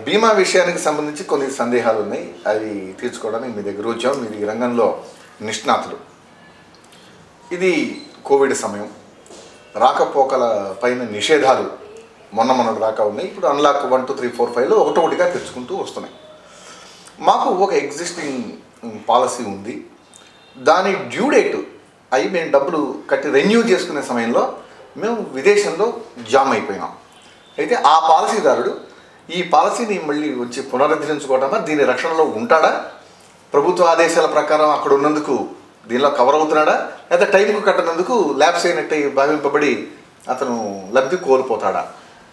బీమా విషయానికి సంబంధించి కొన్ని సందేహాలు ఉన్నాయి అవి తీర్చుకోవడానికి మీ దగ్గర వచ్చాం మీరు ఈ రంగంలో నిష్ణాతులు ఇది కోవిడ్ సమయం రాకపోకల పైన నిషేధాలు మొన్న మొన్న దాకా ఉన్నాయి ఇప్పుడు unlock one two three four ఫైవ్లో ఒకటొకటిగా తెచ్చుకుంటూ వస్తున్నాయి మాకు ఒక ఎగ్జిస్టింగ్ పాలసీ ఉంది దాని డ్యూ డేట్ అయి మేము డబ్బులు కట్టి రెన్యూ చేసుకునే సమయంలో మేము విదేశంలో జామ్ అయిపోయినాం అయితే ఆ పాలసీదారుడు ఈ పాలసీని మళ్ళీ వచ్చి పునరుద్ధరించుకోవటమా దీని రక్షణలో ఉంటాడా ప్రభుత్వ ఆదేశాల ప్రకారం అక్కడ ఉన్నందుకు దీనిలో కవర్ అవుతున్నాడా లేదా టైంకు కట్టనందుకు ల్యాబ్స్ అయినట్టు భావింపబడి అతను లబ్ధి కోల్పోతాడా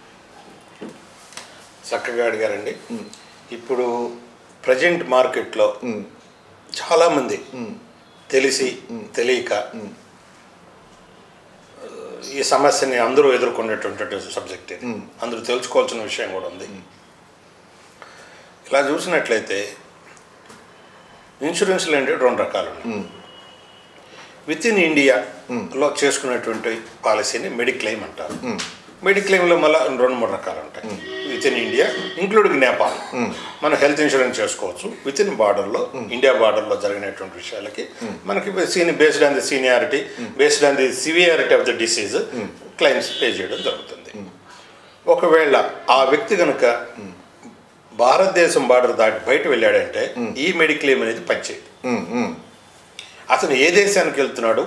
చక్కగా అడిగారండి ఇప్పుడు ప్రజెంట్ మార్కెట్లో ఉమ్, చాలామంది ఉమ్, తెలిసి తెలియక ఈ సమస్యని అందరూ ఎదుర్కొనేటువంటి సబ్జెక్ట్ ఇది మ్మ్. అందరూ తెలుసుకోవాల్సిన విషయం కూడా ఉంది ఇలా చూసినట్లయితే ఇన్సూరెన్స్లు అంటే రెండు రకాలు ఉన్నాయి ఉమ్, విత్ ఇన్ ఇండియాలో చేసుకునేటువంటి పాలసీని మెడిక్లెయిమ్ అంటారు ఉమ్, మెడిక్లెయిమ్లో మళ్ళీ రెండు మూడు రకాలు ఉంటాయి with in India including Nepal మనం హెల్త్ ఇన్సూరెన్స్ చేసుకోవచ్చు విత్ ఇన్ బార్డర్లో ఇండియా బార్డర్లో జరిగినటువంటి విషయాలకి మనకి సీని based on the seniority based on the severity of the disease claims pay చేయడం జరుగుతుంది ఒకవేళ ఆ వ్యక్తి కనుక భారతదేశం బార్డర్ దాటి బయట వెళ్ళాడంటే ఈ మెడిక్లెయిమ్ అనేది పనిచేయదు ఉమ్, ఉమ్, అతను ఏ దేశానికి వెళ్తున్నాడు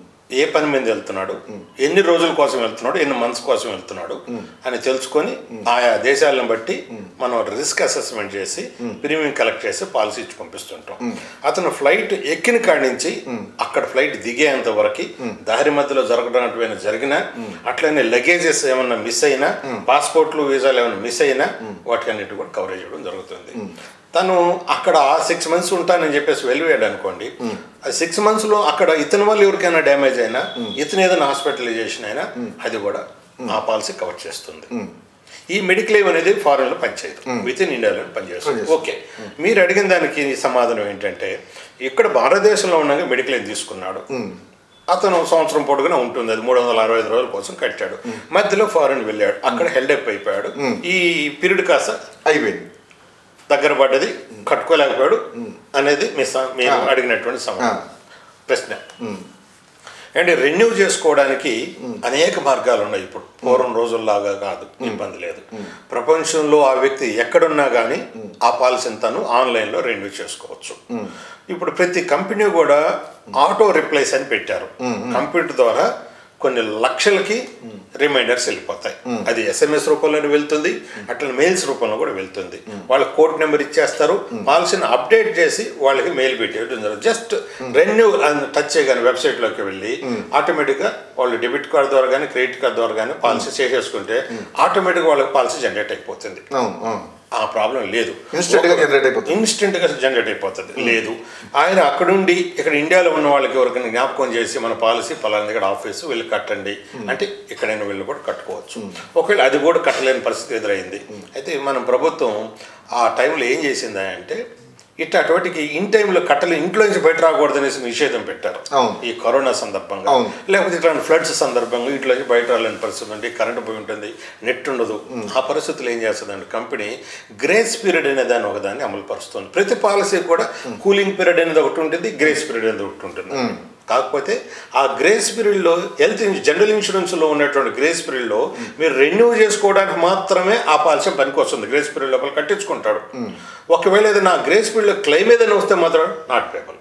ఏ పని మీద వెళ్తున్నాడు ఎన్ని రోజుల కోసం వెళ్తున్నాడు ఎన్ని మంత్స్ కోసం వెళ్తున్నాడు అని తెలుసుకొని ఆయా దేశాలను బట్టి మనం రిస్క్ అసెస్మెంట్ చేసి ప్రీమియం కలెక్ట్ చేసి పాలసీ ఇచ్చి పంపిస్తుంటాం అతను ఫ్లైట్ ఎక్కిన కాడి నుంచి అక్కడ ఫ్లైట్ దిగేంత వరకు దారి మధ్యలో జరగడం జరిగినా అట్లనే లగేజెస్ ఏమన్నా మిస్ అయినా పాస్పోర్ట్లు వీసాలు ఏమైనా మిస్ అయినా వాటి అన్నిటి కూడా కవరేజ్ ఇవ్వడం జరుగుతుంది తను అక్కడ సిక్స్ మంత్స్ ఉంటానని చెప్పేసి వెళ్ళిపోయాడు అనుకోండి ఆ సిక్స్ మంత్స్లో అక్కడ ఇతని వల్ల ఎవరికైనా డ్యామేజ్ అయినా ఇతను ఏదైనా హాస్పిటలైజేషన్ అయినా అది కూడా ఆ పాలసీ కవర్ చేస్తుంది ఈ మెడిక్లెయిమ్ అనేది ఫారెన్లో పనిచేయదు విత్ ఇన్ ఇండియాలో పనిచేస్తుంది పనిచేస్తుంది. ఓకే మీరు అడిగిన దానికి సమాధానం ఏంటంటే ఇక్కడ భారతదేశంలో ఉండగా మెడిక్లెయిమ్ తీసుకున్నాడు అతను సంవత్సరం పొడుగునా ఉంటుంది అది మూడు వందల అరవై ఐదు రోజుల కోసం కట్టాడు మధ్యలో ఫారెన్ వెళ్ళాడు అక్కడ హెల్డప్ అయిపోయాడు ఈ పీరియడ్ కాస్త అయిపోయింది దగ్గర పడ్డది కట్టుకోలేకపోయాడు అనేది మీ స- మీరు ఆ. అడిగినటువంటి సమాధానం ఆ. ప్రశ్న ఉమ్, అంటే రెన్యూ చేసుకోవడానికి అనేక మార్గాలు ఉన్నాయి ఇప్పుడు పూర్వం రోజుల్లాగా కాదు ఇబ్బంది లేదు ప్రపంచంలో ఆ వ్యక్తి ఎక్కడున్నా కానీ ఆ పాలసీని తను ఆన్లైన్లో రెన్యూ చేసుకోవచ్చు ఇప్పుడు ప్రతి కంపెనీ కూడా ఆటో రిప్లేస్ అని పెట్టారు కంప్యూటర్ ద్వారా కొన్ని లక్షలకి రిమైండర్స్ వెళ్ళిపోతాయి అది ఎస్ఎంఎస్ రూపంలోనే వెళ్తుంది అట్లా మెయిల్స్ రూపంలో కూడా వెళ్తుంది వాళ్ళ కోడ్ నెంబర్ ఇచ్చేస్తారు పాలసీని అప్డేట్ చేసి వాళ్ళకి మెయిల్ పెట్టేయడం జస్ట్ రెన్యూ టచ్ చేయగానే వెబ్సైట్లోకి వెళ్ళి ఆటోమేటిక్గా వాళ్ళు డెబిట్ కార్డ్ ద్వారా కానీ క్రెడిట్ కార్డ్ ద్వారా కానీ పాలసీ చేసేసుకుంటే ఆటోమేటిక్గా వాళ్ళకి పాలసీ జనరేట్ అయిపోతుంది అవును అవును ఆ ప్రాబ్లం లేదు Instant గా generate అయిపోతుంది. ఇన్స్టెంట్ గా జనరేట్ అయిపోతుంది లేదు ఆయన అక్కడుండి ఇక్కడ ఇండియాలో ఉన్న వాళ్ళకి ఎవరికైనా జ్ఞాపకం చేసి మన పాలసీ పలానా దగ్గర ఆఫీస్ వెళ్ళి కట్టండి అంటే ఇక్కడైనా వెళ్ళి కూడా కట్టుకోవచ్చు ఒకవేళ అది కూడా కట్టలేని పరిస్థితి ఎదురైంది అయితే మన ప్రభుత్వం ఆ టైంలో ఏం చేసింది అంటే ఇట్లా అటువంటికి ఇన్ టైంలో కట్టలు ఇంట్లో నుంచి బయట రాకూడదు అనేసి నిషేధం పెట్టారు అవును. ఈ కరోనా సందర్భంగా అవును. లేకపోతే ఇట్లాంటి ఫ్లడ్స్ సందర్భంగా ఇంట్లో నుంచి బయట రాలేని పరిస్థితి ఉంటుంది కరెంట్ పోయి ఉంటుంది నెట్ ఉండదు ఆ పరిస్థితులు ఏం చేస్తుందండి కంపెనీ గ్రేస్ పీరియడ్ అనే దాన్ని ఒకదాన్ని అమలు పరుస్తుంది ప్రతి పాలసీ కూడా కూలింగ్ పీరియడ్ అనేది ఒకటి ఉంటుంది గ్రేస్ పీరియడ్ అనేది ఒకటి ఉంటుంది కాకపోతే ఆ గ్రేస్ పీరియడ్లో హెల్త్ జనరల్ ఇన్సూరెన్స్లో ఉన్నటువంటి గ్రేస్ పీరియడ్లో మీరు రెన్యూ చేసుకోవడానికి మాత్రమే ఆ పాలసీ పనికి వస్తుంది గ్రేస్ పీరియడ్ లోపల కట్టించుకుంటాడు ఒకవేళ ఏదైనా గ్రేస్ పీరియడ్లో క్లెయిమ్ ఏదైనా వస్తే మాత్రం నాట్ పేపర్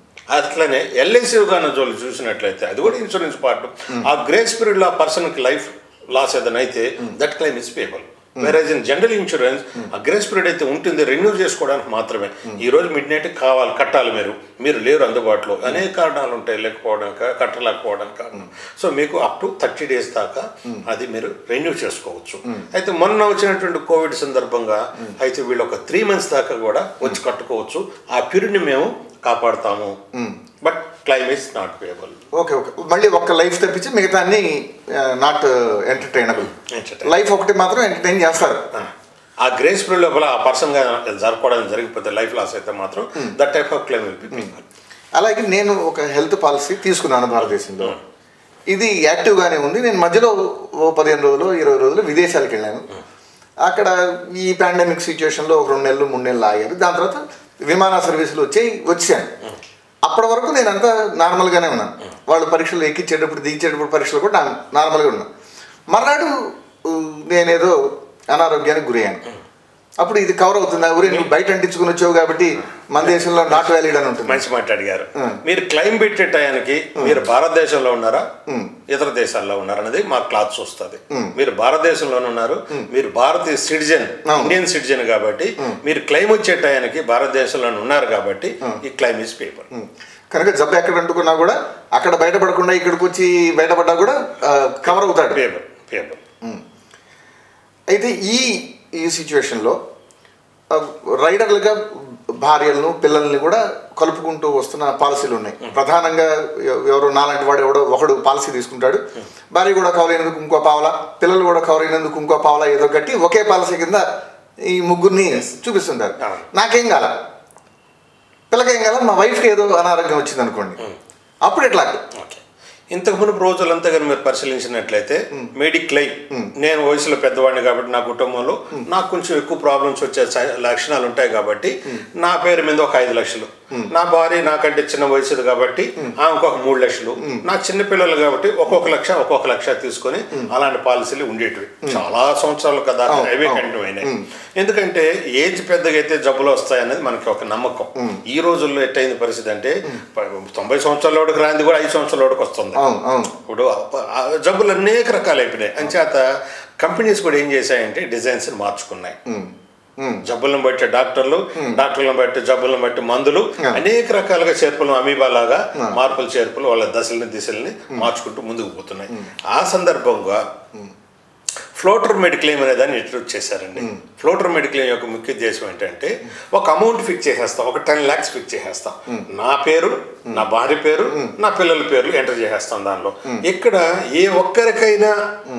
అట్లనే ఎల్ఐసి కానీ జోలు చూసినట్లయితే అది కూడా ఇన్సూరెన్స్ పార్ట్ ఆ గ్రేస్ పీరియడ్లో ఆ పర్సన్కి లైఫ్ లాస్ ఏదైనా అయితే that claim is payable whereas in general insurance ఆ గ్రేస్ పీరియడ్ అయితే ఉంటుంది రెన్యూ చేసుకోవడానికి మాత్రమే ఈ రోజు మిడ్ నైట్ కావాలి కట్టాలి మీరు మీరు లేరు అందుబాటులో అనేక కారణాలు ఉంటాయి లేకపోవడానికి కట్టలేకపోవడానికి కారణం సో మీకు అప్ టు థర్టీ డేస్ దాకా అది మీరు రెన్యూ చేసుకోవచ్చు అయితే మొన్న వచ్చినటువంటి కోవిడ్ సందర్భంగా అయితే వీళ్ళు ఒక త్రీ మంత్స్ దాకా కూడా వచ్చి కట్టుకోవచ్చు ఆ పీరియడ్ని మేము కాపాడుతాము but claim is not payable okay okay మళ్ళీ ఒక్క లైఫ్ తప్పించి మిగతా అన్ని నాట్ ఎంటర్టైనబుల్ Entertainable. లైఫ్ ఒకటి మాత్రం ఎంటర్టైన్ చేస్తారు ఆ గ్రేస్ పీరియడ్ లోపల ఆ పర్సన్గా జరగకూడదని జరిగిపోతే లైఫ్ లాస్ అయితే మాత్రం that type of claim will be అలాగే నేను ఒక హెల్త్ పాలసీ తీసుకున్నాను భారతదేశంలో ఇది యాక్టివ్గానే ఉంది నేను మధ్యలో ఓ పదిహేను రోజులు ఇరవై రోజులు విదేశాలకు వెళ్ళాను అక్కడ ఈ పాండమిక్ సిచ్యువేషన్లో ఒక రెండు నెలలు మూడు నెలలు ఆగారు దాని తర్వాత విమాన సర్వీసులు వచ్చాయి వచ్చాను అప్పటి వరకు నేను అంతా నార్మల్గానే ఉన్నాను వాళ్ళు పరీక్షలు ఎక్కించేటప్పుడు దించేటప్పుడు పరీక్షలు కూడా నా- నార్మల్గా ఉన్నాను మర్నాడు ఊ, నేనేదో అనారోగ్యానికి గురయ్యాను అప్పుడు ఇది కవర్ అవుతుంది ఊరే నువ్వు బయట అంటించుకుని వచ్చావు కాబట్టి మన దేశంలో నాట్ వ్యాలిడ్ అని ఉంటుంది మంచి మాట అడిగారు మీరు క్లైమ్ పెట్టే టయానికి మీరు భారతదేశంలో ఉన్నారా ఇతర దేశాల్లో ఉన్నారా అనేది మా క్లాత్ చూస్తుంది మీరు భారతదేశంలోనే ఉన్నారు మీరు భారతీయ సిటిజన్ అవును. ఇండియన్ సిటిజన్ కాబట్టి మీరు క్లైమ్ వచ్చే టయానికి భారతదేశంలోనే ఉన్నారు కాబట్టి ఈ క్లైమ్ ఇస్ పేపర్ కనుక జబ్బు ఎక్కడ అంటుకున్నా కూడా అక్కడ బయటపడకుండా ఇక్కడికి వచ్చి బయటపడ్డా కూడా కవర్ అవుతాడు పేపర్ పేపర్ అయితే ఈ ఈ సిచ్యువేషన్లో రైడర్లుగా భార్యలను పిల్లల్ని కూడా కలుపుకుంటూ వస్తున్న పాలసీలు ఉన్నాయి ప్రధానంగా ఎవ- ఎవరో నాలాంటి వాడు ఎవడో ఒకడు పాలసీ తీసుకుంటాడు భార్య కూడా కవర్ అయినందుకు ఇంకో పావలా పిల్లలు కూడా కవర్ అయినందుకు ఇంకో పావలా ఏదో కట్టి ఒకే పాలసీ కింద ఈ ముగ్గురిని చూపిస్తుంటారు అవును. నాకేం కాల పిల్లకేం కాల మా వైఫ్కి ఏదో అనారోగ్యం వచ్చింది అనుకోండి అప్పుడు ఎట్లా ఓకే ఇంతకు మునుపు రోజులంతా కానీ మీరు పరిశీలించినట్లయితే మెడిక్లైమ్ నేను వయసులో పెద్దవాడిని కాబట్టి నా కుటుంబంలో నాకు కొంచెం ఎక్కువ ప్రాబ్లమ్స్ వచ్చే స- లక్షణాలు ఉంటాయి కాబట్టి నా పేరు మీద ఒక ఐదు లక్షలు నా భార్య నాకంటే చిన్న వయసుది కాబట్టి ఆమెకు ఒక మూడు లక్షలు నా చిన్న పిల్లలు కాబట్టి ఒక్కొక్క లక్ష ఒక్కొక్క లక్ష తీసుకొని అలాంటి పాలసీలు ఉండేటివి చాలా సంవత్సరాలు కదా అవును, అవే అవును. కంటిన్యూ అయినాయి ఎందుకంటే ఏజ్ పెద్దగా అయితే జబ్బులు వస్తాయనేది మనకి ఒక నమ్మకం ఈ రోజుల్లో ఎట్టయింది పరిస్థితి అంటే ప- తొంభై సంవత్సరాలకి రాంది కూడా ఐదు సంవత్సరాలకి వస్తుంది అవును అవును ఇప్పుడు ఆ- ఆ జబ్బులు అనేక రకాలు అయిపోయినాయి అంచేత కంపెనీస్ కూడా ఏం చేశాయంటే డిజైన్స్ మార్చుకున్నాయి ఉమ్, ఉమ్, జబ్బులను బట్టి డాక్టర్లు డాక్టర్లను బట్టి జబ్బులను బట్టి మందులు Yeah. అనేక రకాలుగా చేర్పులు అమీబా లాగా మార్పులు చేర్పులు వాళ్ళ దశల్ని దిశల్ని మార్చుకుంటూ ముందుకు పోతున్నాయి ఆ సందర్భంగా ఫ్లోటర్ మెడిక్లెయిమ్ అనే దాన్ని ఇంట్రొడ్యూస్ చేశారండి ఫ్లోటర్ మెడిక్లెయిమ్ యొక్క ముఖ్య ఉద్దేశం ఏంటంటే ఒక అమౌంట్ ఫిక్స్ చేసేస్తాం ఒక టెన్ ల్యాక్స్ ఫిక్స్ చేసేస్తాం నా పేరు నా భార్య పేరు నా పిల్లల పేర్లు ఎంటర్ చేసేస్తాం దానిలో ఇక్కడ ఏ ఒక్కరికైనా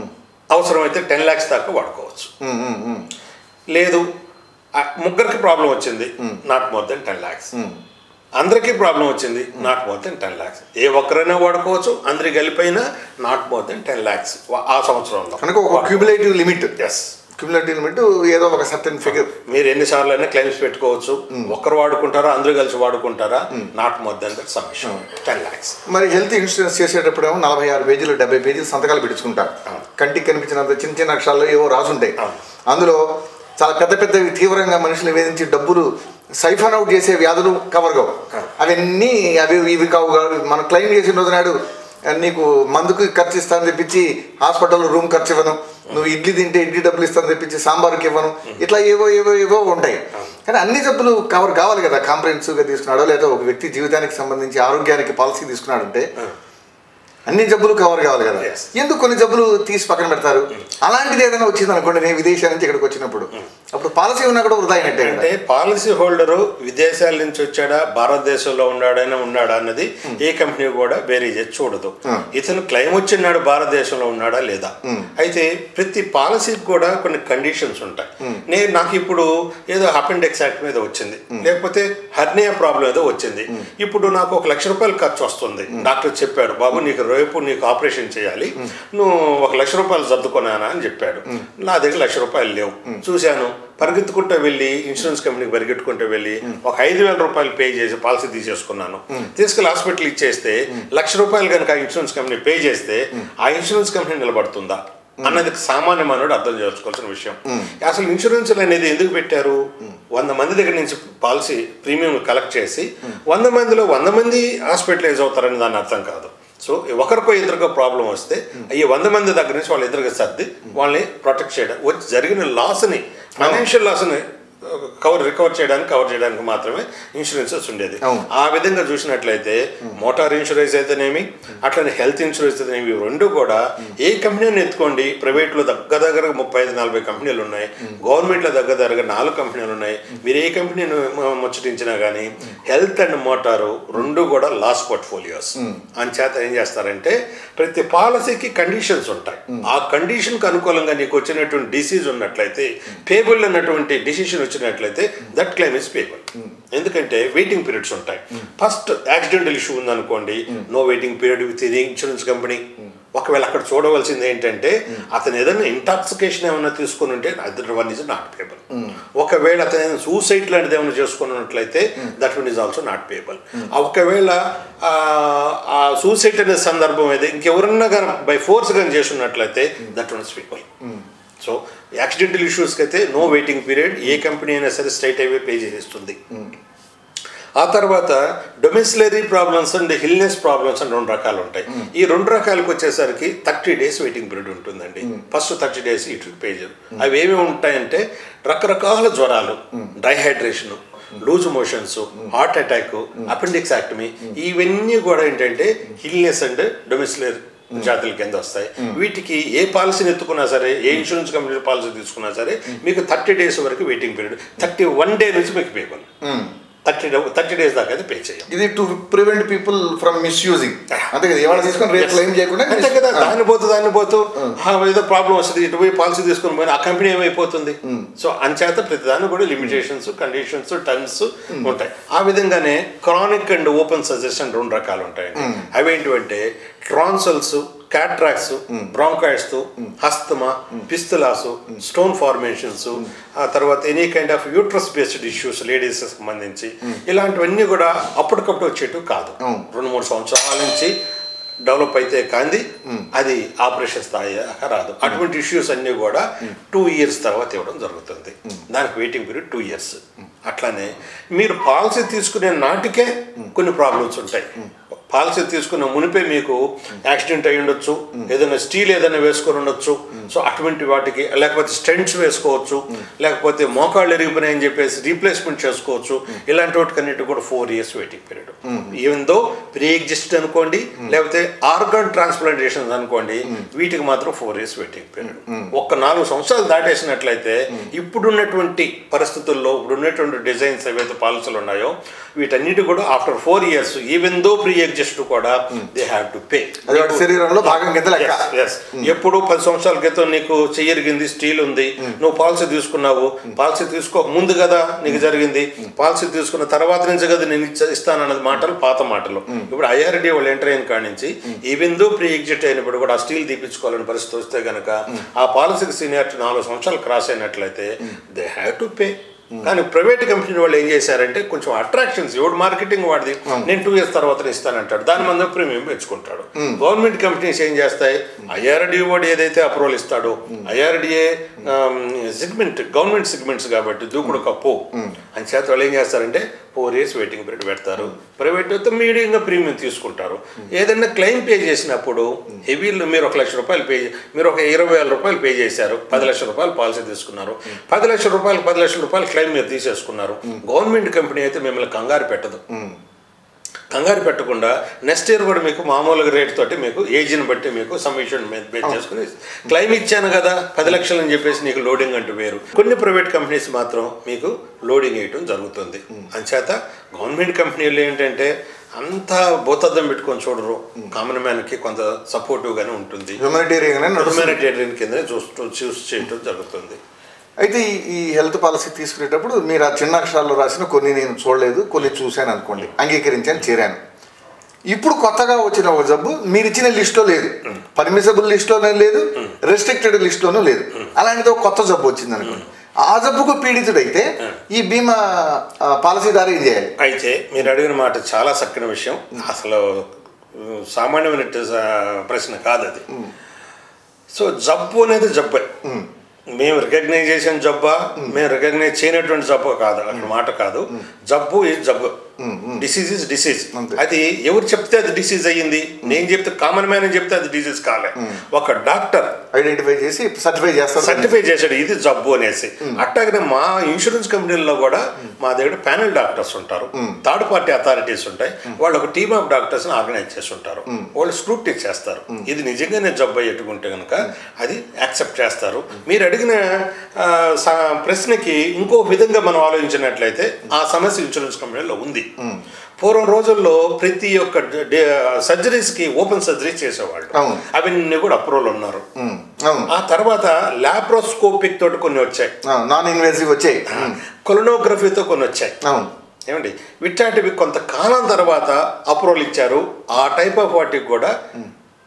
అవసరమైతే టెన్ ల్యాక్స్ దాకా వాడుకోవచ్చు ఉమ్, ఉమ్, ఉమ్, లేదు ఆ ముగ్గురికి ప్రాబ్లం వచ్చింది not more than ten lakhs um. అందరికీ ప్రాబ్లం వచ్చింది not more than ten lakhs ఏ ఒక్కరైనా వాడుకోవచ్చు అందరికి కలిపైనా not more than ten lakhs ఆ సంవత్సరంలో కనుక ఒక cumulative limit yes cumulative limit ఏదో ఒక సర్టన్ ఫిగర్ మీరు ఎన్నిసార్లు అయినా క్లెయిమ్స్ పెట్టుకోవచ్చు ఒక్కరు వాడుకుంటారా అందరూ కలిసి వాడుకుంటారా not more than that submission ten lakhs మరి హెల్త్ ఇన్సూరెన్స్ చేసేటప్పుడు ఏమో నలభై ఆరు పేజీలు డెబ్బై పేజీలు సంతకాలు పెట్టించుకుంటారు కంటికి కనిపించినంత చిన్న చిన్న అక్షరాల్లో ఏవో రాసుంటాయి అవును. అందులో చాలా పెద్ద పెద్దవి తీవ్రంగా మనుషులు వేధించి డబ్బులు సైఫన్ అవుట్ చేసే వ్యాధులు కవర్ కావు అవన్నీ అవి ఇవి కావు కావు. మనం క్లెయిమ్ చేసిన రోజు నాడు ఆ, నీకు మందుకు ఖర్చు ఇస్తాను తెప్పించి హాస్పిటల్లో రూమ్ ఖర్చు ఇవ్వను నువ్వు ఇడ్లీ తింటే ఇడ్లీ డబ్బులు ఇస్తాను తెప్పించి సాంబార్కి ఇవ్వను ఇట్లా ఏవో ఏవో ఏవో ఉంటాయి కానీ అన్ని జబ్బులు కవర్ కావాలి కదా కాంప్రహెన్సివ్గా తీసుకున్నాడో లేదా ఒక వ్యక్తి జీవితానికి సంబంధించి ఆరోగ్యానికి పాలసీ తీసుకున్నాడంటే అన్ని జబ్బులు కవర్ కావాలి కదా Yes. ఎందుకు కొన్ని జబ్బులు తీసి పక్కన పెడతారు అలాంటిది ఏదైనా వచ్చింది అనుకోండి నేను విదేశాల నుంచి ఇక్కడికి వచ్చినప్పుడు అప్పుడు పాలసీ ఉన్నా కూడా వృధా అయినట్టే కదా అంటే పాలసీ హోల్డరు విదేశాల నుంచి వచ్చాడా భారతదేశంలో ఉన్నాడైనా ఉన్నాడా అన్నది ఏ కంపెనీ కూడా వేరే చేసి చూడదు Hmm. ఇతను క్లెయిమ్ వచ్చినాడు భారతదేశంలో ఉన్నాడా లేదా అయితే ప్రతి పాలసీకి కూడా కొన్ని కండిషన్స్ ఉంటాయి నేను నాకు ఇప్పుడు ఏదో అపెండిక్స్ యాక్ట్ మీద వచ్చింది లేకపోతే హర్నియా ప్రాబ్లం ఏదో వచ్చింది ఇప్పుడు నాకు ఒక లక్ష రూపాయలు ఖర్చు వస్తుంది డాక్టర్ చెప్పాడు బాబు నీకు రేపు నీకు ఆపరేషన్ చేయాలి నువ్వు ఒక లక్ష రూపాయలు సర్దుకున్నానా అని చెప్పాడు నా దగ్గర లక్ష రూపాయలు లేవు చూశాను పరిగెత్తుకుంటూ వెళ్ళి ఇన్సూరెన్స్ కంపెనీకి పరిగెట్టుకుంటూ వెళ్ళి ఒక ఐదు వేల రూపాయలు పే చేసి పాలసీ తీసేసుకున్నాను తీసుకెళ్ళి హాస్పిటల్ ఇచ్చేస్తే లక్ష రూపాయలు కనుక ఆ ఇన్సూరెన్స్ కంపెనీ పే చేస్తే ఆ ఇన్సూరెన్స్ కంపెనీ నిలబడుతుందా అన్నది సామాన్య మానవుడు అర్థం చేసుకోవాల్సిన విషయం అసలు ఇన్సూరెన్స్ అనేది ఎందుకు పెట్టారు వంద మంది దగ్గర నుంచి పాలసీ ప్రీమియం కలెక్ట్ చేసి వంద మందిలో వంద మంది హాస్పిటలైజ్ అవుతారని దాని అర్థం కాదు సో ఒకరికో ఇద్దరికో ప్రాబ్లం వస్తే ఈ వంద మంది దగ్గర నుంచి వాళ్ళ ఇద్దరికి సర్ది వాళ్ళని ప్రొటెక్ట్ చేయడం వచ్చి జరిగిన లాస్ని ఫైనాన్షియల్ లాస్ని కవర్ రికవర్ చేయడానికి కవర్ చేయడానికి మాత్రమే ఇన్సూరెన్సెస్ ఉండేది అవును. ఆ విధంగా చూసినట్లయితే మోటార్ ఇన్సూరెన్స్ అయితేనేమి అట్లనే హెల్త్ ఇన్సూరెన్స్ అయితేనేమి ఇవి రెండు కూడా ఏ కంపెనీని ఎత్తుకోండి ప్రైవేట్లో దగ్గర దగ్గర ముప్పై ఐదు నలభై కంపెనీలు ఉన్నాయి గవర్నమెంట్లో దగ్గర దగ్గర నాలుగు కంపెనీలు ఉన్నాయి మీరు ఏ కంపెనీని ము- ముచ్చటించినా కానీ హెల్త్ అండ్ మోటారు రెండు కూడా లాస్ పోర్ట్ఫోలియోస్ అంచేత ఏం చేస్తారంటే ప్రతి పాలసీకి కండిషన్స్ ఉంటాయి ఆ కండిషన్కి అనుకూలంగా నీకు వచ్చినటువంటి డిసీజ్ ఉన్నట్లయితే పేబుల్ అన్నటువంటి డిసిషన్ వచ్చినట్లయితే దట్ క్లైమ్ ఇస్ పేబుల్ ఎందుకంటే వెయిటింగ్ పీరియడ్స్ ఉంటాయి ఫస్ట్ యాక్సిడెంటల్ ఇష్యూ ఉందనుకోండి నో వెయిటింగ్ పీరియడ్ విత్ ఇది ఇన్సూరెన్స్ కంపెనీ ఒకవేళ అక్కడ చూడవలసింది ఏంటంటే అతను ఏదైనా ఇంటాక్సికేషన్ ఏమైనా తీసుకుని ఉంటే other one is not payable ఒకవేళ అతను ఏదైనా సూసైడ్ లాంటిది ఏమైనా చేసుకుని ఉన్నట్లయితే that one is also not payable ఒకవేళ ఆ, ఆ సూసైడ్ అనే సందర్భం అయితే ఇంకెవరన్నా కానీ బై ఫోర్స్ కానీ చేసి ఉన్నట్లయితే that one is people so accidental ఇష్యూస్కి అయితే నో వెయిటింగ్ పీరియడ్ ఏ కంపెనీ అయినా సరే స్ట్రైట్ అవే పే చేసేస్తుంది ఆ తర్వాత domiciliary problems and illness problems అని రెండు రకాలు ఉంటాయి ఈ రెండు రకాలకు వచ్చేసరికి థర్టీ డేస్ వెయిటింగ్ పీరియడ్ ఉంటుందండి ఫస్ట్ థర్టీ డేస్ ఇటు పే చేయరు అవి ఏమేమి ఉంటాయంటే రకరకాల జ్వరాలు dehydration loose motions heart attack appendicectomy ఇవన్నీ కూడా ఏంటంటే హిల్నెస్ అండ్ డొమెసిలరీ జాతుల కింద వస్తాయి వీటికి ఏ పాలసీని ఎత్తుకున్నా సరే ఏ ఇన్సూరెన్స్ కంపెనీ పాలసీ తీసుకున్నా సరే మీకు థర్టీ డేస్ వరకు waiting period thirty one day నుంచి మీకు పేబుల్ థర్టీ థర్టీ డేస్ దాకా అయితే పే చేయం ఇది to prevent people from misusing అంతే కదా ఏమైనా తీసుకొని రేపు క్లెయిమ్ చేయకుండా అంతే కదా దాన్ని పోతూ దాన్ని పోతూ ఆ, ఏదో ప్రాబ్లం వస్తుంది ఇటు పోయి పాలసీ తీసుకొని పోయిన ఆ కంపెనీ ఏమైపోతుంది సో అంచేత ప్రతి దాన్ని కూడా లిమిటేషన్స్ కండిషన్స్ టర్మ్స్ ఉంటాయి ఆ విధంగానే క్రానిక్ అండ్ ఓపెన్ సజెషన్ రెండు రకాలు ఉంటాయండి అవేంటివంటే ట్రాన్సల్స్ క్యాట్రాక్స్ బ్రాంకాయిడ్స్ హస్తమా పిస్తులాసు స్టోన్ ఫార్మేషన్స్ ఆ తర్వాత any kind of uterus based issues ladies సంబంధించి ఇలాంటివన్నీ కూడా అప్పటికప్పుడు వచ్చేటివి కాదు అవును. రెండు మూడు సంవత్సరాల నుంచి డెవలప్ అయితే కానీ అది ఆపరేషన్ స్థాయి దాకా రాదు అటువంటి ఇష్యూస్ అన్నీ కూడా టూ ఇయర్స్ తర్వాత ఇవ్వడం జరుగుతుంది దానికి వెయిటింగ్ పీరియడ్ టూ ఇయర్స్ అట్లానే మీరు పాలసీ తీసుకునే నాటికే కొన్ని ప్రాబ్లమ్స్ ఉంటాయి పాలసీ తీసుకున్న మునిపే మీకు యాక్సిడెంట్ అయి ఉండొచ్చు ఏదైనా స్టీల్ ఏదైనా వేసుకొని ఉండొచ్చు సో అటువంటి వాటికి లేకపోతే స్టెంట్స్ వేసుకోవచ్చు లేకపోతే మోకాళ్ళు ఎరిగిపోయినాయని చెప్పేసి రీప్లేస్మెంట్ చేసుకోవచ్చు ఇలాంటి వాటికన్నిటి కూడా four years waiting period even though pre exist అనుకోండి లేకపోతే ఆర్గాన్ ట్రాన్స్ప్లాంటేషన్ అనుకోండి వీటికి మాత్రం ఫోర్ ఇయర్స్ వెయిటింగ్ పీరియడ్ ఒక్క నాలుగు సంవత్సరాలు దాటేసినట్లయితే ఇప్పుడున్నటువంటి పరిస్థితుల్లో ఇప్పుడున్నటువంటి డిజైన్స్ ఏవైతే పాలసీలు ఉన్నాయో వీటన్నిటి కూడా after four years even though pre exist కూడా దే హ్యావ్ టు పే అది వాటి శరీరంలో భాగం కింద లెక్క Yes, yes. ఎప్పుడు పది సంవత్సరాల క్రితం నీకు చెయ్యరిగింది స్టీల్ ఉంది నువ్వు పాలసీ తీసుకున్నావు పాలసీ తీసుకోక ముందు కదా నీకు జరిగింది పాలసీ తీసుకున్న తర్వాత నుంచి కదా నేను ఇచ్చ- ఇస్తానన్నది మాటలు పాత మాటలు ఇప్పుడు ఐఆర్డి వాళ్ళు ఎంటర్ అయిన కాడి నుంచి ఈవెన్ దో ప్రీ ఎగ్జిట్ అయినప్పుడు కూడా ఆ స్టీల్ తీపించుకోవాలని పరిస్థితి వస్తే గనక ఆ పాలసీకి సీనియారిటీ నాలుగు సంవత్సరాలు క్రాస్ అయినట్లయితే దే హ్యావ్ టు పే కానీ ప్రైవేట్ కంపెనీ వాళ్ళు ఏం చేశారంటే కొంచెం అట్రాక్షన్స్ ఎవడు మార్కెటింగ్ వాడిది నేను టూ ఇయర్స్ తర్వాత ఇస్తానంటాడు దాని మంది ప్రీమియం పెంచుకుంటాడు గవర్నమెంట్ కంపెనీస్ ఏం చేస్తాయి ఐఆర్డిఏ వాడు ఏదైతే అప్రూవల్ ఇస్తాడో ఐఆర్డిఏ సెగ్మెంట్ గవర్నమెంట్ సెగ్మెంట్స్ కాబట్టి దూకుడు కప్పు అని చేత వాళ్ళు ఏం చేస్తారంటే ఫోర్ ఇయర్స్ వెయిటింగ్ పీరియడ్ పెడతారు ప్రైవేట్ అయితే మీడియంగా ప్రీమియం తీసుకుంటారు ఏదైనా క్లెయిమ్ పే చేసినప్పుడు హెవీలో మీరు ఒక లక్ష రూపాయలు పే మీరు ఒక ఇరవై వేల రూపాయలు పే చేశారు పది లక్షల రూపాయలు పాలసీ తీసుకున్నారు పది లక్షల రూపాయలు పది లక్షల రూపాయలు క్లెయిమ్ మీరు తీసేసుకున్నారు గవర్నమెంట్ కంపెనీ అయితే మిమ్మల్ని కంగారు పెట్టదు కంగారు పెట్టకుండా నెక్స్ట్ ఇయర్ కూడా మీకు మామూలుగా రేట్ తోటి మీకు ఏజ్ని బట్టి మీకు సబ్మిషన్ బేస్ చేసుకుని క్లెయిమ్ ఇచ్చాను కదా పది లక్షలు అని చెప్పేసి నీకు లోడింగ్ అంటూ వేరు కొన్ని ప్రైవేట్ కంపెనీస్ మాత్రం మీకు లోడింగ్ వేయటం జరుగుతుంది అంచేత గవర్నమెంట్ కంపెనీలు ఏంటంటే అంత భూతద్దం పెట్టుకొని చూడరు కామన్ మ్యాన్కి కొంత సపోర్టివ్గానే ఉంటుంది హ్యూమనిటేరియన్ హ్యూమానిటేరియన్ కింద చూస్తూ చూస్ చేయటం జరుగుతుంది అయితే ఈ- ఈ హెల్త్ పాలసీ తీసుకునేటప్పుడు మీరు ఆ చిన్న అక్షరాల్లో రాసిన కొన్ని నేను చూడలేదు కొన్ని చూశాను అనుకోండి అంగీకరించాను చేరాను ఇప్పుడు కొత్తగా వచ్చిన ఒక జబ్బు మీరు ఇచ్చిన లిస్ట్లో లేదు పర్మిసబుల్ లిస్ట్లోనే లేదు రెస్ట్రిక్టెడ్ లిస్ట్లోనూ లేదు అలాంటిది ఒక కొత్త జబ్బు వచ్చింది అనుకోండి ఆ జబ్బుకు పీడితుడైతే ఈ బీమా ఆ, పాలసీదారు ఏం చేయాలి అయితే మీరు అడిగిన మాట చాలా చక్కని విషయం అసలు ఉమ్, సామాన్యమైన ట- ప్రశ్న కాదు అది సో జబ్బు అనేది జబ్బే మేము రికగ్నైజ్ చేసిన జబ్బా మేము రికగ్నైజ్ చేయనటువంటి జబ్బు కాదు అక్కడ మాట కాదు జబ్బు ఈ జబ్బు డిసీజ్ ఇస్ డిసీజ్ అంతే. అది ఎవరు చెప్తే అది డిసీజ్ అయ్యింది నేను చెప్తే కామన్ మ్యాన్ అని చెప్తే అది డిసీజ్ కాలే ఒక డాక్టర్ ఐడెంటిఫై చేసి సర్టిఫై చేస్తారు సర్టిఫై చేశాడు ఇది జబ్బు అనేసి అట్లాగనే మా ఇన్సూరెన్స్ కంపెనీల్లో కూడా మా దగ్గర ప్యానల్ డాక్టర్స్ ఉంటారు థర్డ్ పార్టీ అథారిటీస్ ఉంటాయి వాళ్ళు ఒక టీమ్ ఆఫ్ డాక్టర్స్ ఆర్గనైజ్ చేసి ఉంటారు వాళ్ళు స్క్రూటీ చేస్తారు ఇది నిజంగానే జబ్బు అయ్యేట్టుకుంటే కనుక అది యాక్సెప్ట్ చేస్తారు మీరు అడిగిన ఆ, స- ప్రశ్నకి ఇంకో విధంగా మనం ఆలోచించినట్లయితే ఆ సమస్య ఇన్సూరెన్స్ కంపెనీలో ఉంది పూర్వం రోజుల్లో ప్రతి ఒక్క సర్జరీస్కి ఓపెన్ సర్జరీ చేసేవాళ్ళు అవును. అవన్నీ కూడా అప్రూవల్ ఉన్నారు ఉమ్, అవును ఆ తర్వాత లాప్రోస్కోపిక్ తోటి కొన్ని వచ్చాయి నాన్ ఇన్వేసివ్ వచ్చాయి ఉమ్, కొలనోగ్రఫీతో కొన్ని వచ్చాయి అవును ఏమండి విట్లాంటివి కొంతకాలం తర్వాత అప్రూవల్ ఇచ్చారు ఆ టైప్ ఆఫ్ వాటికి కూడా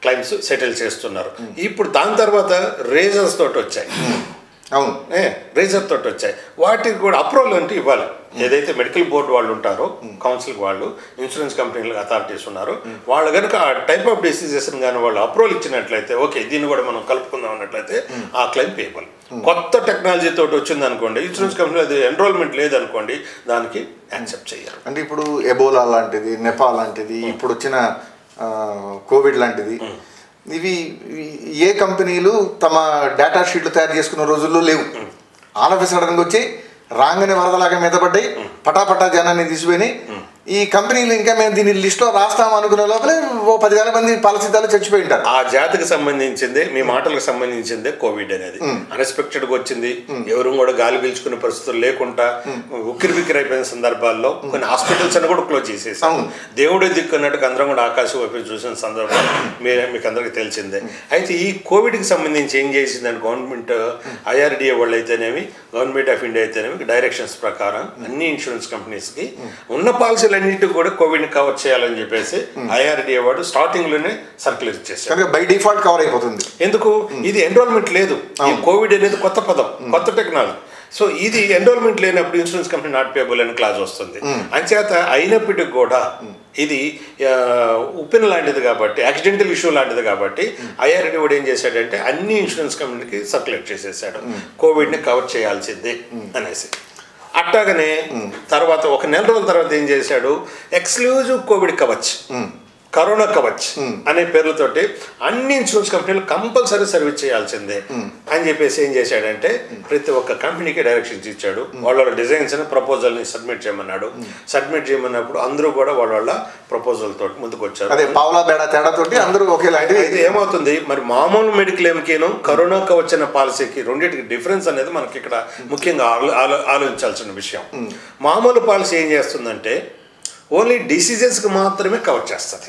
క్లైమ్స్ సెటిల్ చేస్తున్నారు ఇప్పుడు దాని తర్వాత రేజర్స్ తోటి వచ్చాయి అవును ఏ రేజర్ తోటి వచ్చాయి వాటికి కూడా అప్రూవల్ అంటే ఇవ్వాలి ఏదైతే మెడికల్ బోర్డు వాళ్ళు ఉంటారో కౌన్సిల్ వాళ్ళు ఇన్సూరెన్స్ కంపెనీలు అథారిటీస్ ఉన్నారో వాళ్ళు కనుక ఆ టైప్ ఆఫ్ డిసీజెస్ కానీ వాళ్ళు అప్రూవల్ ఇచ్చినట్లయితే ఓకే దీన్ని కూడా మనం కలుపుకుందాం అన్నట్లయితే ఆ క్లెయిమ్ పేయబుల్ కొత్త టెక్నాలజీ తోటి వచ్చింది అనుకోండి ఇన్సూరెన్స్ కంపెనీ అది ఎన్రోల్మెంట్ లేదనుకోండి దానికి యాక్సెప్ట్ చేయరు అంటే ఇప్పుడు ఎబోలా లాంటిది నెపా లాంటిది ఇప్పుడు వచ్చిన ఆ, కోవిడ్ లాంటిది ఇవి ఇవి ఏ కంపెనీలు తమ డేటా షీట్లు తయారు చేసుకున్న రోజుల్లో లేవు ఆల్ ఆఫ్ సడన్గా వచ్చి రాగానే వరదలాగా మీద పడ్డాయి పటాపటా జనాన్ని తీసిపోయినాయి ఈ కంపెనీలు ఇంకా మేము దీని లిస్ట్లో రాస్తాం అనుకునే లోపలే ఓ పదివేల మంది పాలసీదారులు చచ్చిపోయి ఉంటారు ఆ జాతికి సంబంధించిందే మీ మాటలకు సంబంధించిందే కోవిడ్ అనేది అన్ఎక్స్పెక్టెడ్ గా వచ్చింది ఎవరు కూడా గాలి పీల్చుకునే పరిస్థితులు లేకుండా ఉక్కిరి బిక్కిరి అయిపోయిన సందర్భాల్లో కొన్ని హాస్పిటల్స్ అని కూడా క్లోజ్ చేసేసాం అవును. దేవుడే దిక్కు అన్నట్టుగా అందరం కూడా ఆకాశం వైపు చూసిన సందర్భం మీరే మీకు అందరికీ తెలిసిందే అయితే ఈ కోవిడ్కి సంబంధించి ఏం చేసిందని గవర్నమెంట్ ఐఆర్డిఏ వాళ్ళు అయితేనేమి గవర్నమెంట్ ఆఫ్ ఇండియా అయితేనేమి డైరెక్షన్స్ ప్రకారం అన్ని ఇన్సూరెన్స్ కంపెనీస్కి ఉన్న పాలసీలన్నిటికి కూడా కోవిడ్ని కవర్ చేయాలని చెప్పేసి ఐఆర్డిఏ వాడు స్టార్టింగ్లోనే సర్క్యులర్ ఇచ్చేసారు కనుక బై డిఫాల్ట్ కవర్ అయిపోతుంది ఎందుకు ఇది ఎన్రోల్మెంట్ లేదు ఈ కోవిడ్ అనేది కొత్త పదం కొత్త టెక్నాలజీ సో ఇది ఎన్రోల్మెంట్ లేనప్పుడు ఇన్సూరెన్స్ కంపెనీ నాట్ పేబుల్ అని క్లాజ్ వస్తుంది అంచేత అయినప్పటికీ కూడా ఇది ఆ, ఉప్పెన లాంటిది కాబట్టి యాక్సిడెంటల్ ఇష్యూ లాంటిది కాబట్టి ఐఆర్డి కూడా ఏం చేశాడంటే అన్ని ఇన్సూరెన్స్ కంపెనీకి సర్క్యులేట్ చేసేసాడు కోవిడ్ని కవర్ చేయాల్సిందే అనేసి అట్టాగనే తర్వాత ఒక నెల రోజుల తర్వాత ఏం చేశాడు exclusive Covid Kavach corona Kavach అనే పేర్లతోటి అన్ని ఇన్సూరెన్స్ కంపెనీలు కంపల్సరీ సర్వీస్ చేయాల్సిందే అని చెప్పేసి ఏం చేశాడంటే ప్రతి ఒక్క కంపెనీకి డైరెక్షన్స్ ఇచ్చాడు వాళ్ళ వాళ్ళ డిజైన్స్ అని ప్రపోజల్ ని సబ్మిట్ చేయమన్నాడు సబ్మిట్ చేయమన్నప్పుడు అందరూ కూడా వాళ్ళ వాళ్ళ ప్రపోజల్ తోటి ముందుకు వచ్చారు అదే పావులా బేడా తేడా తోటి అందరూ ఒకేలాంటి అయితే ఏమవుతుంది మరి మామూలు మెడికల్ ఏమికేను కరోనా వచ్చిన పాలసీకి రెండింటికి డిఫరెన్స్ అనేది మనకి ఇక్కడ ముఖ్యంగా ఆలో- ఆలో- ఆలోచించాల్సిన విషయం మామూలు పాలసీ ఏం చేస్తుందంటే ఓన్లీ డిసీజెస్కి మాత్రమే కవర్ చేస్తుంది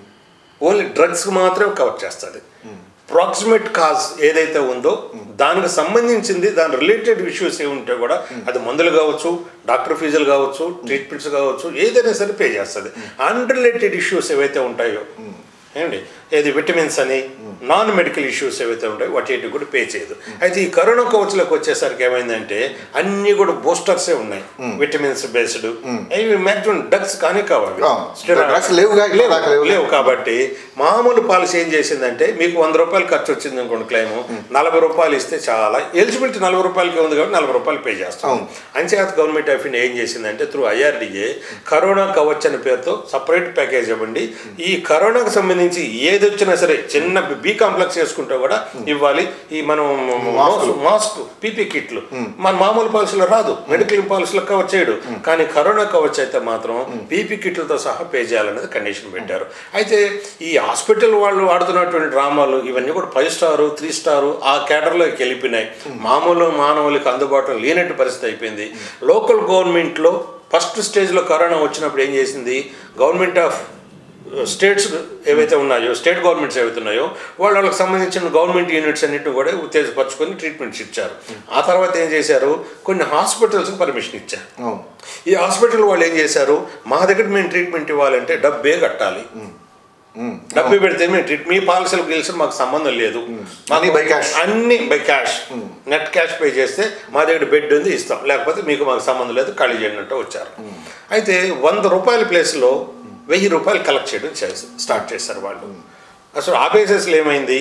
ఓన్లీ డ్రగ్స్కి మాత్రమే కవర్ చేస్తుంది ప్రాక్సిమేట్ కాజ్ ఏదైతే ఉందో దానికి సంబంధించింది దాని రిలేటెడ్ ఇష్యూస్ ఏ ఉంటే కూడా అది మందులు కావచ్చు డాక్టర్ ఫీజులు కావచ్చు ట్రీట్మెంట్స్ కావచ్చు ఏదైనా సరే పే చేస్తుంది అన్రిలేటెడ్ ఇష్యూస్ ఏవైతే ఉంటాయో ఏమండి ఏది విటమిన్స్ అని నాన్ మెడికల్ ఇష్యూస్ ఏవైతే ఉంటాయో వాటి కూడా పే చేయదు అయితే ఈ కరోనా కవచ్లకు వచ్చేసరికి ఏమైందంటే అన్ని కూడా బూస్టర్సే ఉన్నాయి విటమిన్స్ బేస్డ్ ఇవి మ్యాక్సిమం డ్రగ్స్ కానీ కావాలి ఆ, drugs లేవుగా, ఇక్కడ దాకా లేవు. లేవు కాబట్టి మామూలు పాలసీ ఏం చేసిందంటే మీకు వంద రూపాయలు ఖర్చు వచ్చింది అనుకోండి క్లెయిమ్ నలభై రూపాయలు ఇస్తే చాలా ఎలిజిబిలిటీ నలభై రూపాయలకి ఉంది కాబట్టి నలభై రూపాయలు పే చేస్తాం అవును. అంచేత గవర్నమెంట్ ఆఫ్ ఇండియా ఏం చేసిందంటే త్రూ ఐఆర్డిఏ కరోనా కవచ్ అనే పేరుతో సపరేట్ ప్యాకేజ్ ఇవ్వండి ఈ కరోనాకు సంబంధించి ఏది వచ్చినా సరే చిన్న బి కాంప్లెక్స్ చేసుకుంటే కూడా ఇవ్వాలి ఈ మనం మాస్క్ పీపీ కిట్లు మన మామూలు పాలసీలో రాదు మెడికల్ పాలసీలో కవర్ చేయడు కానీ కరోనా కవచ్ అయితే మాత్రం పీపీ కిట్లతో సహా పే చేయాలనేది కండిషన్ పెట్టారు అయితే ఈ హాస్పిటల్ వాళ్ళు ఆడుతున్నటువంటి డ్రామాలు ఇవన్నీ కూడా ఫైవ్ స్టారు త్రీ స్టారు ఆ కేటర్లోకి వెళ్ళిపోయినాయి మామూలు మానవులకు అందుబాటులో లేనట్టు పరిస్థితి అయిపోయింది లోకల్ గవర్నమెంట్లో ఫస్ట్ స్టేజ్లో కరోనా వచ్చినప్పుడు ఏం చేసింది గవర్నమెంట్ ఆఫ్ స్టేట్స్ ఏవైతే ఉన్నాయో స్టేట్ గవర్నమెంట్స్ ఏవైతే ఉన్నాయో వాళ్ళ వాళ్ళకి సంబంధించిన గవర్నమెంట్ యూనిట్స్ అన్నిటిని కూడా ఉత్తేజపరచుకొని ట్రీట్మెంట్స్ ఇచ్చారు ఆ తర్వాత ఏం చేశారు కొన్ని హాస్పిటల్స్కి పర్మిషన్ ఇచ్చారు అవును ఈ హాస్పిటల్ వాళ్ళు ఏం చేశారు మా దగ్గర మేము ట్రీట్మెంట్ ఇవ్వాలంటే డబ్బే కట్టాలి ఉమ్. డబ్బు పెడితే మేము ట్రీట్ మీ పాలసీలకు గెలిచి మాకు సంబంధం లేదు అన్నీ by cash. అన్ని by cash net cash pay చేస్తే మా దగ్గర బెడ్ ఉంది ఇస్తాం లేకపోతే మీకు మాకు సంబంధం లేదు ఖాళీ చేయనట్టు వచ్చారు అయితే వంద రూపాయల ప్లేస్లో వెయ్యి రూపాయలు కలెక్ట్ చేయడం చేసి స్టార్ట్ చేశారు వాళ్ళు అసలు ఆ బేసిస్లో ఏమైంది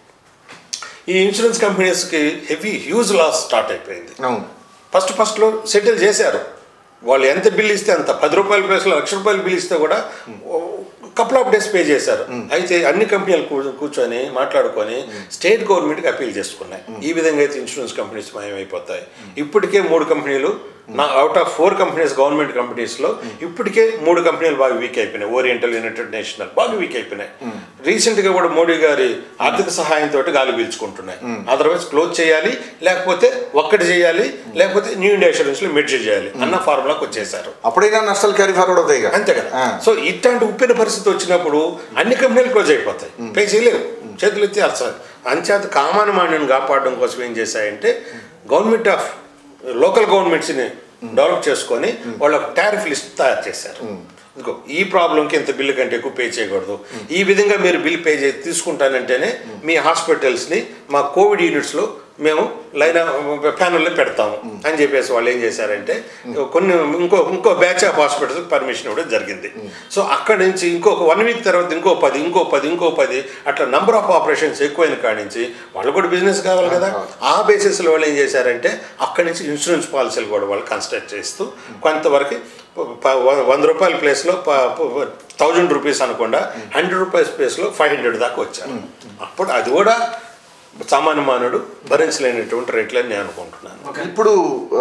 ఈ ఇన్సూరెన్స్ కంపెనీస్కి హెవీ హ్యూజ్ లాస్ స్టార్ట్ అయిపోయింది అవును ఫస్ట్ ఫస్ట్లో సెటిల్ చేశారు వాళ్ళు ఎంత బిల్ ఇస్తే అంత పది రూపాయల ప్లేస్లో లక్ష రూపాయల బిల్ ఇస్తే కూడా కపుల్ ఆఫ్ డేస్ పే చేశారు అయితే అన్ని కంపెనీలు కూ- కూర్చొని మాట్లాడుకొని స్టేట్ గవర్నమెంట్కి అప్పీల్ చేసుకున్నాయి ఈ విధంగా అయితే ఇన్సూరెన్స్ కంపెనీస్ మాయమైపోతాయి ఇప్పటికే మూడు కంపెనీలు నా out of four companies government కంపెనీస్లో ఇప్పటికే మూడు కంపెనీలు బాగా వీక్ అయిపోయినాయి ఓరియంటల్ యునైటెడ్ నేషనల్ బాగా వీక్ అయిపోయినాయి రీసెంట్గా కూడా మోడీ గారి ఆర్థిక సహాయంతో గాలి పీల్చుకుంటున్నాయి అదర్వైజ్ క్లోజ్ చేయాలి లేకపోతే ఒక్కటి చేయాలి లేకపోతే న్యూ ఇండియా ఇన్సూరెన్స్లో మెడ్జ్ చేయాలి అన్న ఫార్ములాకి వచ్చేసారు అప్పుడైనా నష్టాలు క్యారీ ఫార్వర్డ్ అవుతాయి ఇక. అంతే కదా ఆ. సో ఇట్లాంటి ఉప్పిన పరిస్థితి వచ్చినప్పుడు అన్ని కంపెనీలు క్లోజ్ అయిపోతాయి పే చేయలేవు చేతులు ఎత్తి అర్థం అంచేత కామాన మాన్యం కాపాడడం కోసం ఏం చేశాయంటే గవర్నమెంట్ ఆఫ్ లోకల్ గవర్నమెంట్స్ని డెవలప్ చేసుకొని వాళ్ళ టారిఫ్ లిస్ట్ తయారు చేశారు ఇంకో ఈ ప్రాబ్లంకి ఇంత బిల్లు కంటే ఎక్కువ పే చేయకూడదు ఈ విధంగా మీరు బిల్ పే చేసి తీసుకుంటానంటేనే మీ హాస్పిటల్స్ని మా కోవిడ్ యూనిట్స్లో మేము లైన్ ప్యానల్లో పెడతాము అని చెప్పేసి వాళ్ళు ఏం చేశారంటే కొన్ని ఇంకో ఇంకో బ్యాచ్ ఆఫ్ హాస్పిటల్స్ పర్మిషన్ ఇవ్వడం జరిగింది సో అక్కడి నుంచి ఇంకొక వన్ వీక్ తర్వాత ఇంకో పది ఇంకో పది ఇంకో పది అట్లా నంబర్ ఆఫ్ ఆపరేషన్స్ ఎక్కువైన కాడి నుంచి వాళ్ళు కూడా బిజినెస్ కావాలి కదా ఆ బేసిస్లో వాళ్ళు ఏం చేశారంటే అక్కడి నుంచి ఇన్సూరెన్స్ పాలసీలు కూడా వాళ్ళు కన్స్ట్రక్ట్ చేస్తూ కొంతవరకు ప- వ- వంద రూపాయల ప్లేస్లో థౌజండ్ రూపీస్ అనకుండా హండ్రెడ్ రూపీస్ ప్లేస్లో ఫైవ్ హండ్రెడ్ దాకా వచ్చారు అప్పుడు అది కూడా సామాన్య మానవుడు భరించలేనటువంటి రేట్లు అని నేను అనుకుంటున్నాను ఇప్పుడు ఆ,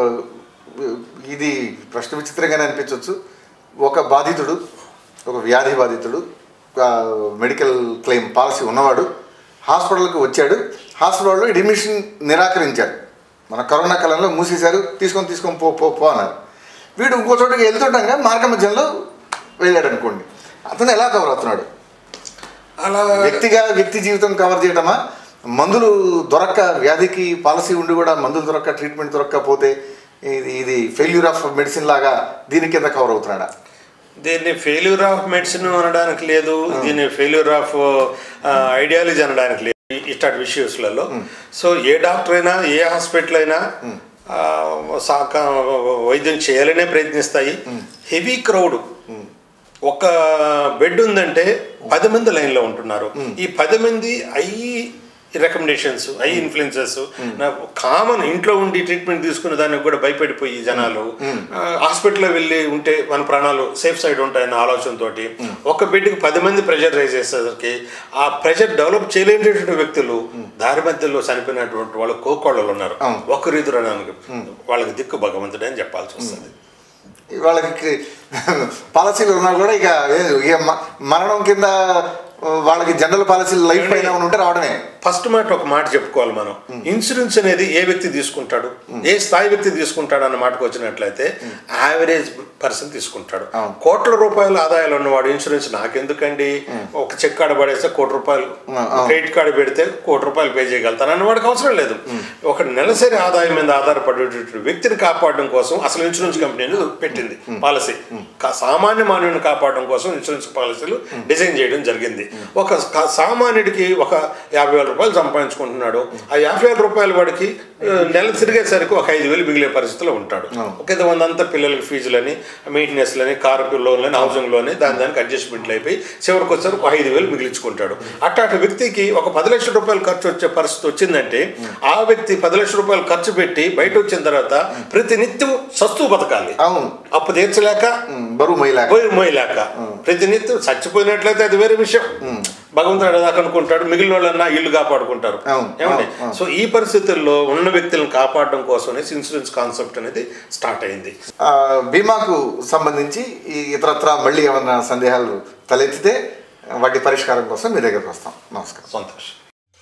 ఇది ప్రశ్న విచిత్రంగానే అనిపించవచ్చు ఒక బాధితుడు ఒక వ్యాధి బాధితుడు ఆ, మెడికల్ క్లెయిమ్ పాలసీ ఉన్నవాడు హాస్పిటల్కి వచ్చాడు హాస్పిటల్లో అడ్మిషన్ నిరాకరించాడు మన కరోనా కాలంలో మూసేశారు తీసుకొని తీసుకొని పో పో పో అన్నారు వీడు ఇంకో చోటుకి వెళ్తుండగా మార్గ మధ్యంలో వెళ్ళాడు అనుకోండి అతను ఎలా కవర్ అవుతున్నాడు అలా వ్యక్తిగా వ్యక్తి జీవితం కవర్ చేయడమా మందులు దొరక్క వ్యాధికి పాలసీ ఉండి కూడా మందులు దొరక్క ట్రీట్మెంట్ దొరక్కపోతే ఇది ఇది ఫెయిల్యూర్ ఆఫ్ మెడిసిన్ లాగా దీని కింద కవర్ అవుతున్నాడా దీన్ని ఫెయిల్యూర్ ఆఫ్ మెడిసిన్ అనడానికి లేదు దీన్ని ఫెయిల్యూర్ ఆఫ్ ఐడియాలజీ అనడానికి లేదు ఈ- ఇట్లాంటి విషయస్లలో సో ఏ డాక్టర్ అయినా ఏ హాస్పిటల్ అయినా ఆ, సాక వైద్యం చేయాలనే ప్రయత్నిస్తాయి హెవీ క్రౌడ్ ఒక బెడ్ ఉందంటే పది మంది లైన్లో ఉంటున్నారు ఈ పది మంది అయ్యి రికమెండేషన్స్ ఐ ఇన్ఫ్లుయెన్సెస్ కామన్ ఇంట్లో ఉండి ట్రీట్మెంట్ తీసుకునే దానికి కూడా భయపడిపోయి జనాలు ఆ, హాస్పిటల్లో వెళ్ళి ఉంటే మన ప్రాణాలు సేఫ్ సైడ్ ఉంటాయన్న ఆలోచనతో ఒక బెడ్కి పది మంది ప్రెషర్ రైజ్ చేసేసరికి ఆ ప్రెషర్ డెవలప్ చేయలేనటువంటి వ్యక్తులు దారి మధ్యలో చనిపోయినటువంటి వాళ్ళు కోకోళ్ళు ఉన్నారు అవును. ఒకరిద్దరు అనడానికి వాళ్ళకి దిక్కు భగవంతుడే అని చెప్పాల్సి వస్తుంది వాళ్ళకి పాలసీలు ఉన్నా కూడా ఇక ఏ- ఇక మ- మరణం కింద వాళ్ళకి జనరల్ పాలసీలు లైఫ్ పైన ఉంటే రావడమే ఫస్ట్ మాట ఒక మాట చెప్పుకోవాలి మనం ఇన్సూరెన్స్ అనేది ఏ వ్యక్తి తీసుకుంటాడు ఏ స్థాయి వ్యక్తి తీసుకుంటాడు అన్న మాటకు వచ్చినట్లయితే యావరేజ్ పర్సన్ తీసుకుంటాడు అవును. కోట్ల రూపాయల ఆదాయాలు ఉన్నవాడు ఇన్సూరెన్స్ నాకెందుకండి ఒక చెక్ కార్డు పడేస్తే కోటి రూపాయలు అవును. క్రెడిట్ కార్డు పెడితే కోటి రూపాయలు పే చేయగలుగుతాను అన్న వాడికి అవసరం లేదు ఒక నెలసరి ఆదాయం మీద ఆధారపడేటువంటి వ్యక్తిని కాపాడడం కోసం అసలు ఇన్సూరెన్స్ కంపెనీలు పెట్టింది పాలసీ కా- సామాన్య మానవుని కాపాడడం కోసం ఇన్సూరెన్స్ పాలసీలు డిజైన్ చేయడం జరిగింది ఒక కా- సామాన్యుడికి ఒక యాభై వేల రూపాయలు సంపాదించుకుంటున్నాడు ఆ యాభై వేల రూపాయల వాడికి ఆ, నెల తిరిగేసరికి ఒక ఐదు వేలు మిగిలే పరిస్థితిలో ఉంటాడు ఒక వందంతా పిల్లలకి ఫీజులని మెయింటెనెన్స్లని కారు లోన్లని హౌసింగ్ లోని దాని దానికి అడ్జస్ట్మెంట్లు అయిపోయి చివరికి వచ్చేసరికి ఒక ఐదు వేలు మిగిలించుకుంటాడు అట్లాంటి వ్యక్తికి ఒక పది లక్షల రూపాయలు ఖర్చు వచ్చే పరిస్థితి వచ్చిందంటే ఆ వ్యక్తి పది లక్షల రూపాయలు ఖర్చు పెట్టి బయట వచ్చిన తర్వాత ప్రతి నిత్యం సస్తు బతకాలి అవును అప్పు తీర్చలేక ఉమ్, బరువు మైలాక పోయి మోయలేక ప్రతి నిత్యం చచ్చిపోయినట్లయితే అది వేరే విషయం భగవంతుడు దాకా అనుకుంటాడు మిగిలిన వాళ్ళన్నా ఇల్లు కాపాడుకుంటారు అవును, ఏమండి అవును, అవును. సో ఈ పరిస్థితుల్లో ఉన్న వ్యక్తులను కాపాడడం కోసమే ఇన్సూరెన్స్ కాన్సెప్ట్ అనేది స్టార్ట్ అయింది ఆ, బీమాకు సంబంధించి ఈ ఇతరత్ర మళ్ళీ ఏమన్నా సందేహాలు తలెత్తితే వాటి పరిష్కారం కోసం మీ దగ్గరకు వస్తాం నమస్కారం సంతోషం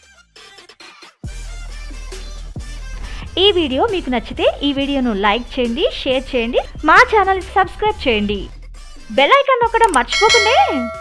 ఈ వీడియో మీకు నచ్చితే ఈ వీడియోను లైక్ చేయండి షేర్ చేయండి మా ఛానల్ సబ్స్క్రైబ్ చేయండి బెల్ ఐకాన్ నొక్కడం మర్చిపోకండి